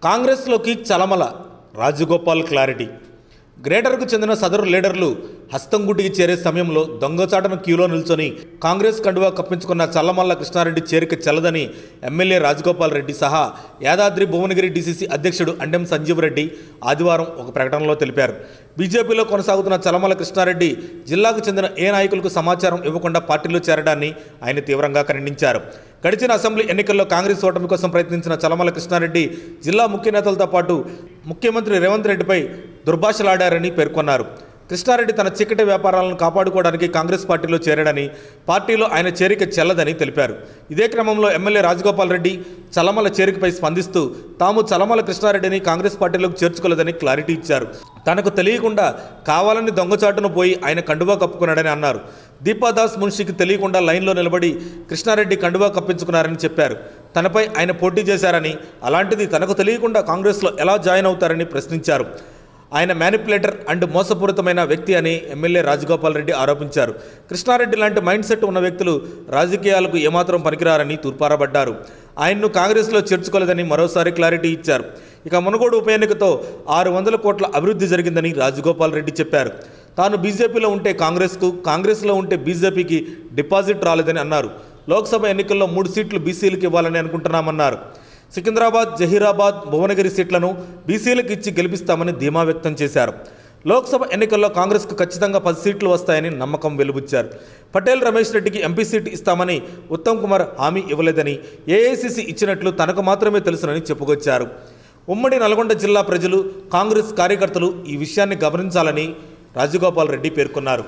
కాంగ్రెస్లోకి చలమల రాజగోపాల్ క్లారిటీ గ్రేటర్కు చెందిన సదరు లీడర్లు హస్తంగుటికి చేరే సమయంలో దొంగచాటను క్యూలో నిల్చొని కాంగ్రెస్ కండువా కప్పించుకున్న చల్లమల్ల కృష్ణారెడ్డి చేరిక చెల్లదని ఎమ్మెల్యే రాజగోపాల్ రెడ్డి సహా యాదాద్రి భువనగిరి డీసీసీ అధ్యక్షుడు అండెం సంజీవ్ రెడ్డి ఆదివారం ఒక ప్రకటనలో తెలిపారు బీజేపీలో కొనసాగుతున్న చలమల కృష్ణారెడ్డి జిల్లాకు చెందిన ఏ నాయకులకు సమాచారం ఇవ్వకుండా పార్టీలో చేరడాన్ని ఆయన తీవ్రంగా ఖండించారు గడిచిన అసెంబ్లీ ఎన్నికల్లో కాంగ్రెస్ ఓటమి కోసం ప్రయత్నించిన చలమల కృష్ణారెడ్డి జిల్లా ముఖ్య నేతలతో పాటు ముఖ్యమంత్రి రేవంత్ రెడ్డిపై దుర్భాషలాడారని పేర్కొన్నారు కృష్ణారెడ్డి తన చీకటి వ్యాపారాలను కాపాడుకోవడానికి కాంగ్రెస్ పార్టీలో చేరాడని పార్టీలో ఆయన చేరిక చెల్లదని తెలిపారు ఇదే క్రమంలో ఎమ్మెల్యే రాజగోపాల్ రెడ్డి చలమల చేరికపై స్పందిస్తూ తాము చలమల కృష్ణారెడ్డిని కాంగ్రెస్ పార్టీలోకి చేర్చుకోలేదని క్లారిటీ ఇచ్చారు తనకు తెలియకుండా కావాలని దొంగచాటును పోయి ఆయన కండువా కప్పుకున్నాడని అన్నారు దీపాదాస్ మున్షికి తెలియకుండా లైన్లో నిలబడి కృష్ణారెడ్డి కండువా కప్పించుకున్నారని చెప్పారు తనపై ఆయన పోటీ చేశారని అలాంటిది తనకు తెలియకుండా కాంగ్రెస్లో ఎలా జాయిన్ అవుతారని ప్రశ్నించారు ఆయన మ్యానిపులేటర్ అండ్ మోసపూరితమైన వ్యక్తి అని ఎమ్మెల్యే రాజగోపాల్ రెడ్డి ఆరోపించారు కృష్ణారెడ్డి లాంటి మైండ్ సెట్ ఉన్న వ్యక్తులు రాజకీయాలకు ఏమాత్రం పనికిరారని తూర్పారబడ్డారు ఆయన్ను కాంగ్రెస్లో చేర్చుకోలేదని మరోసారి క్లారిటీ ఇచ్చారు ఇక మునుగోడు ఉప ఎన్నికతో ఆరు వందల కోట్ల అభివృద్ధి జరిగిందని రాజగోపాల్ రెడ్డి చెప్పారు తాను బీజేపీలో ఉంటే కాంగ్రెస్కు కాంగ్రెస్లో ఉంటే బీజేపీకి డిపాజిట్ రాలేదని అన్నారు లోక్సభ ఎన్నికల్లో మూడు సీట్లు బీసీలకు ఇవ్వాలని అనుకుంటున్నామన్నారు సికింద్రాబాద్ జహీరాబాద్ భువనగిరి సీట్లను బీసీలకు ఇచ్చి గెలిపిస్తామని ధీమా వ్యక్తం చేశారు లోక్సభ ఎన్నికల్లో కాంగ్రెస్కు ఖచ్చితంగా పది సీట్లు వస్తాయని నమ్మకం వెలుబుచ్చారు పటేల్ రమేష్ రెడ్డికి ఎంపీ సీట్ ఇస్తామని ఉత్తమ్ కుమార్ హామీ ఇవ్వలేదని ఏఐసీసీ ఇచ్చినట్లు తనకు మాత్రమే తెలుసునని చెప్పుకొచ్చారు ఉమ్మడి నల్గొండ జిల్లా ప్రజలు కాంగ్రెస్ కార్యకర్తలు ఈ విషయాన్ని గమనించాలని రాజగోపాల్ రెడ్డి పేర్కొన్నారు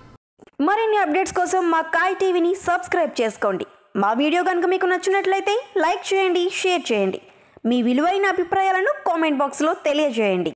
మరిన్ని అప్డేట్స్ కోసం మా కాయ్ టీవీని సబ్స్క్రైబ్ చేసుకోండి మా వీడియో కనుక మీకు నచ్చినట్లయితే లైక్ చేయండి షేర్ చేయండి మీ విలువైన అభిప్రాయాలను కామెంట్ బాక్స్లో తెలియజేయండి